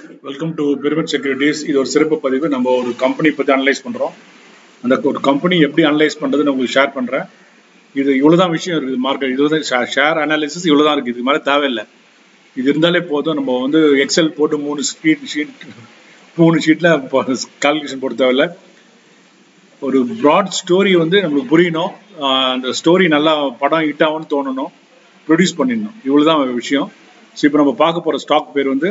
Welcome to pyramid securities இது ஒரு சிறப்பு பதிவு நம்ம ஒரு கம்பெனி பற்றி அனலைஸ் பண்ணுறோம் அந்த ஒரு கம்பெனி எப்படி அனலைஸ் பண்ணுறதுன்னு உங்களுக்கு ஷேர் பண்ணுறேன் இது இவ்வளோதான் விஷயம் இருக்குது மார்க்கெட் இதுதான் ஷேர் அனாலிசிஸ் இவ்வளோ தான் இருக்குது இதுக்கு மேலே தேவையில்லை இது இருந்தாலே போதும் நம்ம வந்து எக்ஸல் போட்டு மூணு ஷீட் ஷீட் மூணு ஷீட்டில் கால்குலேஷன் போட்டு தேவையில்ல ஒரு ப்ராட் ஸ்டோரி வந்து நம்மளுக்கு புரியணும் ஆஹ் அந்த ஸ்டோரி நல்லா படம் ஹிட் ஆகும்னு தோணணும் ப்ரொடியூஸ் பண்ணிடணும் இவ்வளோதான் விஷயம் ஸோ இப்போ நம்ம பார்க்க போகிற ஸ்டாக் பேர் வந்து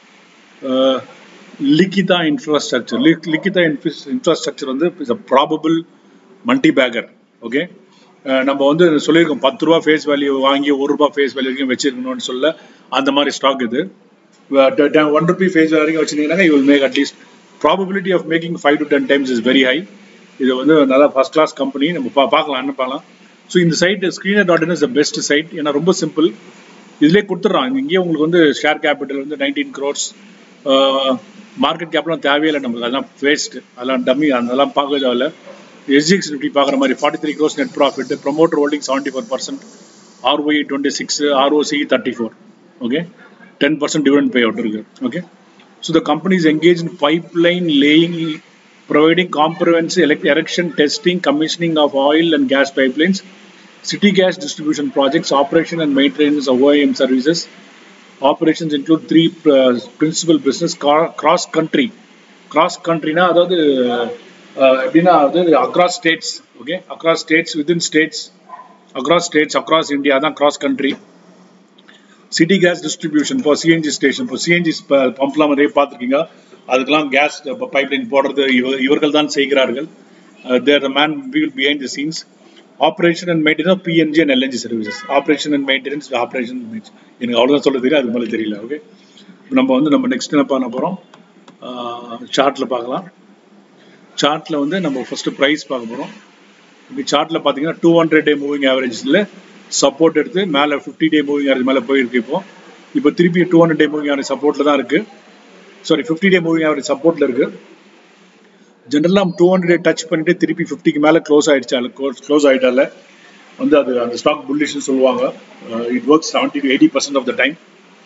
லிக்கிதா இன்ஃப்ராஸ்ட்ரக்சர் லிக்கிதா இன்ஃப்ராஸ்ட்ரக்சர் வந்து is a probable multi multibagger okay நம்ம வந்து சொல்லியிருக்கோம் பத்து ரூபா ஃபேஸ் வேல்யூ வாங்கி ஒரு ரூபா ஃபேஸ் வேல்யூ வரைக்கும் வச்சிருக்கணும்னு சொல்ல அந்த மாதிரி ஸ்டாக் இது ஒன் ருபி ஃபேஸ் வேல்யூ வரைக்கும் வச்சிருந்தீங்கன்னா you will make at least probability of making five to ten times is very high இது வந்து நல்லா ஃபர்ஸ்ட் கிளாஸ் கம்பெனி நம்ம பா பார்க்கலாம் என்ன பார்க்கலாம் ஸோ இந்த side screener dot in is the best side ஏன்னா ரொம்ப சிம்பிள் இதுலேயே கொடுத்துட்றாங்க இங்கேயே உங்களுக்கு வந்து ஷேர் கேபிட்டல் வந்து நைன்டீன் க்ரோர்ஸ் மார்க்கெட் கேப்லாம் தேவையே இல்லை நம்மளுக்கு அதெல்லாம் வேஸ்ட் அதெல்லாம் டம்மி அதெல்லாம் பார்க்க தேவையில்ல எஸ்ஜிஎக்ஸ் நிஃப்டி பார்க்குற மாதிரி forty three crores net profit promoter holding seventy four percent ROE twenty six ROCE thirty four okay ten percent dividend pay out இருக்கு okay so the company is engage in pipeline laying providing comprehensive elect- erection, testing, commissioning of oil and gas pipelines, city gas distribution projects, operation and maintenance of OIM services. Operations include three uh, principal business car- cross country. Cross country na அதாவது uh, எப்படின்னா அதாவது across states okay across states within states across states across India தான் cross country city gas distribution இப்போ CNG station இப்போ CNG பம்ப்லாம் நிறைய பார்த்துருக்கீங்க அதுக்கெல்லாம் கேஸ் பைப்லைன் போடுறது இவ இவர்கள் தான் செய்கிறார்கள் there the man wheel behind the scenes operation and maintenance PNG and LNG services operation and maintenance operation எனக்கு அவ்வளோதான் சொல்ல தெரியும் அது மேலே தெரியல ஓகே நம்ம வந்து நம்ம நெக்ஸ்ட் என்ன பண்ண போகிறோம் சார்ட்டில் பார்க்கலாம் சார்ட்டில் வந்து நம்ம ஃபஸ்ட்டு ப்ரைஸ் பார்க்க போகிறோம் இப்போ சார்ட்டில் பார்த்தீங்கன்னா டூ ஹண்ட்ரட் டே மூவிங் ஆவரேஜில் சப்போர்ட் எடுத்து மேலே ஃபிஃப்டி டே மூவிங் ஆவரேஜ் மேலே போயிருக்கு இப்போ இப்போ திருப்பி two hundred day moving average சப்போர்ட்டில் தான் இருக்குது sorry fifty day moving average சப்போர்ட்டில் இருக்குது ஜென்ரலாக டூ ஹண்ட்ரட் டச் பண்ணிட்டு திருப்பி ஃபிஃப்டிக்கு மேலே க்ளோஸ் ஆகிடுச்சு க்ளோஸ் ஆகிட்டால வந்து அது அந்த ஸ்டாக் புல்லிஷ்னு சொல்லுவாங்க it work seventy to eighty percent of the time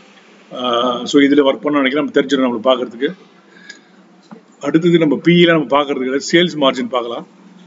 so இதில் ஒர்க் பண்ண நினைக்கிறேன் நம்ம தெரிஞ்சிடும் நம்மளுக்கு பார்க்கறதுக்கு அடுத்தது நம்ம பிஇல நம்ம பார்க்கறதுக்கு சேல்ஸ் மார்ஜின் பார்க்கலாம்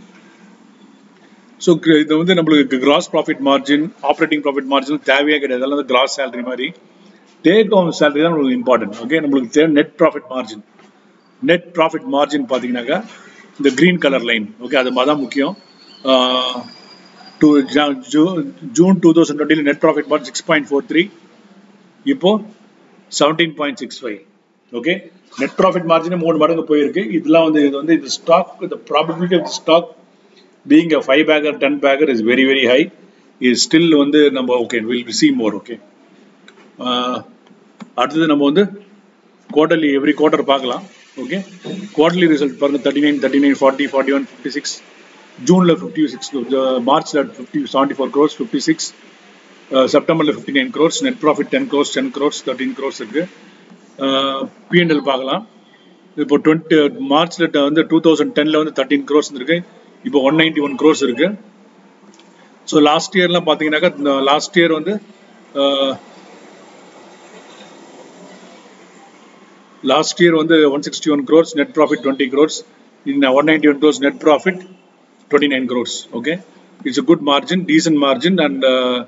ஸோ இது வந்து நம்மளுக்கு gross profit margin operating profit margin தேவையே கிடையாது அதெல்லாம் கிராஸ் சேலரி மாதிரி டேக் ஹோம் சேலரி தான் நம்மளுக்கு இம்பார்ட்டன்ட் ஓகே நம்மளுக்கு தேவை net profit margin net profit margin பார்த்தீங்கன்னாக்கா இந்த க்ரீன் கலர் லைன் ஓகே அது மாதிரி தான் முக்கியம் டூ ஜூன் டூ தௌசண்ட் டுவெண்ட்டியில் net profit margin six point four three இப்போ seventeen point six five okay net profit margin மூணு மடங்கு போயிருக்கு இதெல்லாம் வந்து இது வந்து இது stock the probability of stock being a five bagger ten bagger is very very high இது ஸ்டில் வந்து நம்ம okay will see more okay அடுத்தது நம்ம வந்து குவார்டர்லி எவ்ரி குவார்டர் பார்க்கலாம் ஓகே குவார்டர்லி ரிசல்ட் பாருங்க thirty nine thirty nine forty forty one fifty six ஜூனில் fifty six மார்ச்சில் fifty seventy four crores fifty six செப்டம்பரில் fifty nine crores net profit ten crores ten crores thirteen crores இருக்குது PNL பார்க்கலாம் இப்போ டுவெண்ட்டி மார்ச்சில் வந்து டூ தௌசண்ட் டெனில் வந்து தேர்ட்டின் க்ரோர்ஸ் இருக்கு இப்போ ஒன் நைன்டி ஒன் க்ரோர்ஸ் இருக்கு ஸோ லாஸ்ட் இயர்லாம் பார்த்தீங்கன்னாக்கா லாஸ்ட் இயர் வந்து லாஸ்ட் இயர் வந்து one sixty one crores net profit twenty crores இந்த one ninety one crores net profit twenty nine crores okay it's a good margin decent margin and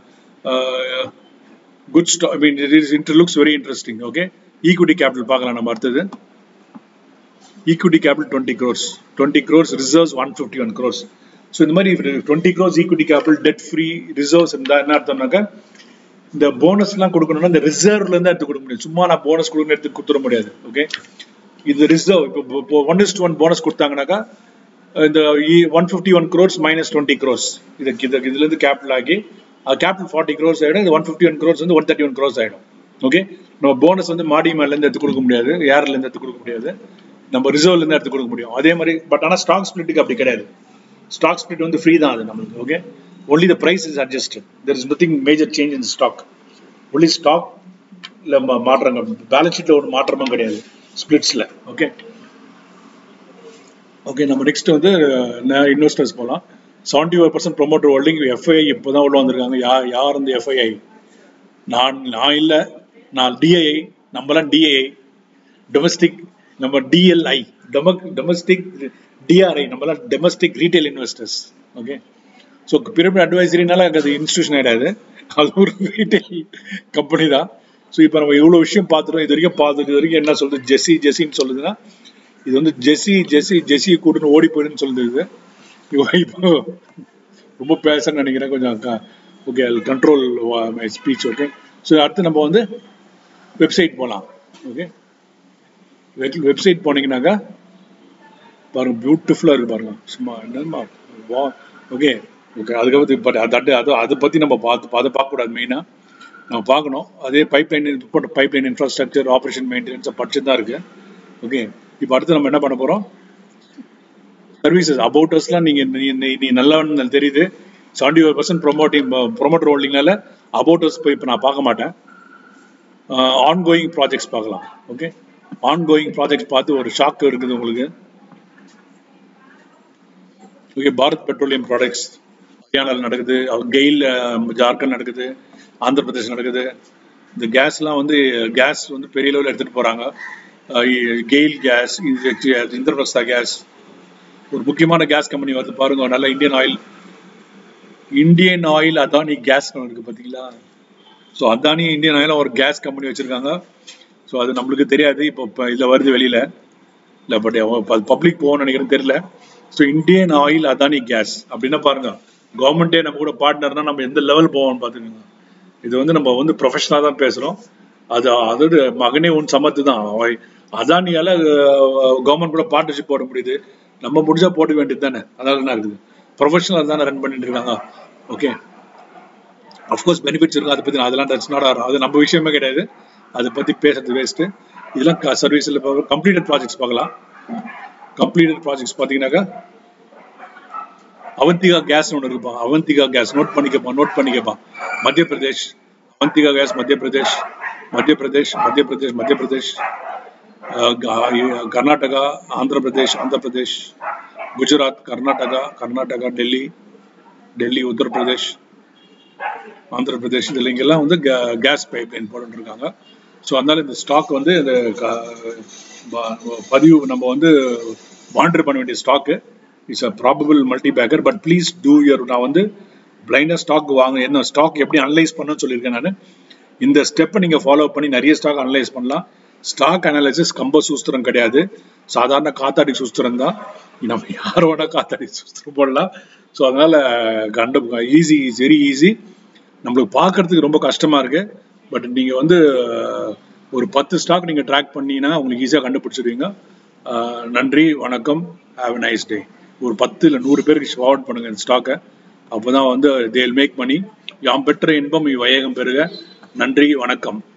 good ஸ்டா I mean it is inter looks very interesting okay equity capital பார்க்கலாம் நம்ம அடுத்தது equity capital twenty crores twenty crores reserves one fifty one crores so இந்த மாதிரி twenty crores equity capital debt free reserves இருந்தால் என்ன அர்த்தம்னாக்கா இந்த போனஸ்லாம் கொடுக்கணும்னா இந்த ரிசர்வ்ல இருந்து எடுத்து கொடுக்க முடியும் சும்மா நான் போனஸ் கொடுக்கணும் எடுத்து கொடுத்துட முடியாது ஓகே இது ரிசர்வ் இப்போ ஒன் இஸ்ட் ஒன் போனஸ் கொடுத்தாங்கனாக்கா இந்த one fifty one crores minus twenty crores இதுக்கு இது இதுலேருந்து கேபிட்டல் ஆகி அது கேபிட்டல் ஃபார்ட்டி க்ரோர்ஸ் ஆகிடும் இது ஒன் ஃபிஃப்டி ஒன் க்ரோர்ஸ் வந்து ஒன் தேர்ட்டி ஒன் க்ரோர்ஸ் ஆகிடும் ஓகே நம்ம போனஸ் வந்து மாடி மேலேருந்து எடுத்து கொடுக்க முடியாது ஏர்லேருந்து எடுத்து கொடுக்க முடியாது நம்ம ரிசர்வ்லேருந்து எடுத்து கொடுக்க முடியும் அதே மாதிரி பட் ஆனால் ஸ்டாக் ஸ்பிளிட்டுக்கு அப்படி கிடையாது ஸ்டாக் ஸ்பிளிட் வந்து ஃப்ரீ தான் அது நம்மளுக்கு okay only the price is adjust there is nothing major change in stock only stock இல்லை மாற்றங்க பேலன்ஸ் ஷீட்டில் ஒரு மாற்றமும் கிடையாது ஸ்பிளிட்ஸில் ஓகே ஓகே நம்ம நெக்ஸ்ட் வந்து இன்வெஸ்டர்ஸ் போகலாம் seventy five percent promoter holding FII இப்போ தான் உள்ள வந்திருக்காங்க யா யார் இந்த எஃப்ஐஐ நான் நான் இல்லை நான் டிஐஐ நம்மளாம் டிஐஐ டொமஸ்டிக் நம்ம டிஎல்ஐ டொமஸ்டிக் டிஆர்ஐ நம்மளாம் domestic retail investors okay so pyramid அட்வைசரினால அது இன்ஸ்டியூஷன் ஆகிடாது அது ஒரு ரீட்டைல் கம்பெனி தான் ஸோ இப்போ நம்ம இவ்வளோ விஷயம் பார்த்துட்டோம் இது வரைக்கும் பார்த்துட்டு இது வரைக்கும் என்ன சொல்லுது ஜெஸ்ஸி ஜெஸ்ஸின்னு சொல்லுதுன்னா இது வந்து ஜெஸ்ஸி ஜெஸ்ஸி ஜெஸ்ஸி கூட்டுன்னு ஓடி போயிடுன்னு சொல்லுது இப்போ இப்போ ரொம்ப பேசன்னு நினைக்கிறேன் கொஞ்சம் okay control my speech okay so அடுத்து நம்ம வந்து வெப்சைட் போகலாம் ஓகே வெப்சைட் போனீங்கன்னாக்கா பாருங்க பியூட்டிஃபுல்லாக இருக்கு பாருங்க சும்மா என்னமா வா ஓகே ஓகே அதுக்கப்புறம் பட் அது அது அதை பற்றி நம்ம பார்த்து அதை பார்க்கக்கூடாது மெயினாக நம்ம பார்க்கணும் அதே pipeline pipeline infrastructure operation maintenance படிச்சு தான் இருக்கு ஓகே இப்போ அடுத்து நம்ம என்ன பண்ண போகிறோம் சர்வீசஸ் அபவுட்டர்ஸ்லாம் நீங்கள் நீ நீ நல்லவன்னு தெரியுது seventy five percent promoting promoter ஹோல்டிங்னால அபவுட்டர்ஸ் போய் இப்போ நான் பார்க்க மாட்டேன் ஆன் கோயிங் ப்ராஜெக்ட்ஸ் பார்க்கலாம் ஓகே ஆன் கோயிங் ப்ராஜெக்ட்ஸ் பார்த்து ஒரு ஷாக் இருக்குது உங்களுக்கு ஓகே பாரத் பெட்ரோலியம் ப்ராடக்ட்ஸ் ஹரியானாவில் நடக்குது கெயில் ஜார்க்கண்ட் நடக்குது ஆந்திர பிரதேஷ் நடக்குது இந்த கேஸ்லாம் வந்து கேஸ் வந்து பெரிய லெவலில் எடுத்துகிட்டு போகிறாங்க கெயில் கேஸ் இந்திரபிரஸ்தா கேஸ் ஒரு முக்கியமான கேஸ் கம்பெனி வருது பாருங்க நல்ல Indian Oil Indian Oil Adani gas இருக்கு பார்த்தீங்களா ஸோ அதானி இந்தியன் ஆயில் ஒரு கேஸ் கம்பெனி வச்சுருக்காங்க ஸோ அது நம்மளுக்கு தெரியாது இப்போ இப்போ இதில் வருது வெளியில் இல்லை பட் பப்ளிக் போகணும்னு நினைக்கிறேன் தெரியல so Indian Oil Adani gas அப்படின்னா பாருங்க கவர்மெண்ட்டே நம்ம கூட பார்ட்னர்னா நம்ம எந்த லெவல் போவோம்னு பார்த்துக்கோங்க இது வந்து நம்ம வந்து ப்ரொஃபஷனலாக தான் பேசுகிறோம் அது அதோட மகனே ஒன் சமத்து தான் அதானியால கவர்மெண்ட் கூட பார்ட்னர்ஷிப் போட முடியுது நம்ம முடிஞ்சா போட வேண்டியது தானே அதனால என்ன இருக்குது ப்ரொஃபஷனல் தானே ரன் பண்ணிட்டு இருக்காங்க ஓகே அஃப்கோர்ஸ் பெனிஃபிட்ஸ் இருக்கும் அதை பற்றி அதெல்லாம் டச் நாட் ஆகும் அது நம்ம விஷயமே கிடையாது அதை பற்றி பேசுறது வேஸ்ட்டு இதெல்லாம் சர்வீஸில் கம்ப்ளீட்டட் ப்ராஜெக்ட்ஸ் பார்க்கலாம் கம்ப்ளீட்டட் ப்ராஜெக்ட்ஸ் பார்த்தீங்கன்னாக்கா அவந்திகா கேஸ் ஒன்று இருக்குப்பா அவந்திகா கேஸ் நோட் பண்ணிக்கப்பா நோட் பண்ணிக்கப்பா மத்திய பிரதேஷ் அவந்திகா கேஸ் மத்திய பிரதேஷ் மத்திய பிரதேஷ் மத்திய பிரதேஷ் மத்திய பிரதேஷ் கர்நாடகா ஆந்திர பிரதேஷ் ஆந்திர பிரதேஷ் குஜராத் கர்நாடகா கர்நாடகா டெல்லி டெல்லி உத்தரப்பிரதேஷ் ஆந்திர பிரதேஷ் இதில் இங்கெல்லாம் வந்து கேஸ் பைப் லைன் போட்டுருக்காங்க ஸோ அதனால இந்த ஸ்டாக் வந்து இந்த பதிவு நம்ம வந்து மானிட்டர் பண்ண வேண்டிய stock it's a probable multi bagger but please do your நான் வந்து பிளைண்டாக ஸ்டாக் வாங்க என்ன ஸ்டாக் எப்படி அனலைஸ் பண்ணணும்னு சொல்லியிருக்கேன் நான் இந்த ஸ்டெப்பை நீங்கள் ஃபாலோ பண்ணி நிறைய ஸ்டாக் அனலைஸ் பண்ணலாம் ஸ்டாக் அனாலிசிஸ் கம்ப சூஸ்திரம் கிடையாது சாதாரண காத்தாடி சூஸ்திரம் தான் நம்ம யாரோட காத்தாடி சூஸ்திரம் போடலாம் ஸோ அதனால கண்டு ஈஸி இஸ் வெரி ஈஸி நம்மளுக்கு பார்க்கறதுக்கு ரொம்ப கஷ்டமா இருக்கு பட் நீங்கள் வந்து ஒரு பத்து ஸ்டாக் நீங்கள் ட்ராக் பண்ணீங்கன்னா உங்களுக்கு ஈஸியாக கண்டுபிடிச்சிருவீங்க நன்றி வணக்கம் ஹாவ் நைஸ் டே ஒரு பத்து இல்லை நூறு பேருக்கு ஃபார்வர்ட் பண்ணுங்க இந்த ஸ்டாக்கை அப்போ தான் வந்து தேல் மேக் மணி யாம் பெற்ற இன்பம் இவ்வயகம் பெறுக நன்றி வணக்கம்